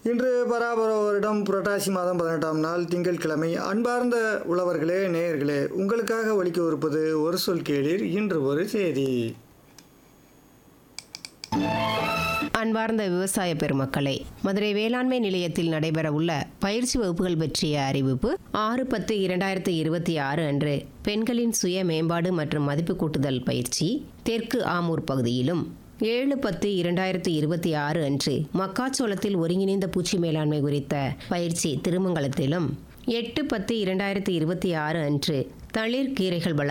இன்று பராபர வருடம் புரட்டாசி மாதம் பதினெட்டாம் நாள் திங்கட்கிழமை அன்பார்ந்த உழவர்களே நேயர்களே உங்களுக்காக ஒலிக்கவிருப்பது ஒரு சொல் கேளீர் இன்று ஒரு செய்தி அன்பார்ந்த விவசாய பெருமக்களே மதுரை வேளாண்மை நிலையத்தில் நடைபெறவுள்ள பயிற்சி வகுப்புகள் பற்றிய அறிவிப்பு ஆறு பத்து இரண்டாயிரத்து இருபத்தி ஆறு அன்று பெண்களின் சுய மேம்பாடு மற்றும் மதிப்பு கூட்டுதல் பயிற்சி தெற்கு ஆமூர் பகுதியிலும் ஏழு பத்து இரண்டாயிரத்து இருபத்தி ஆறு அன்று மக்காச்சோளத்தில் ஒருங்கிணைந்த பூச்சி மேலாண்மை குறித்த பயிற்சி திருமங்கலத்திலும் எட்டு பத்து இரண்டாயிரத்து இருபத்தி ஆறு அன்று தளிர் கீரைகள் வள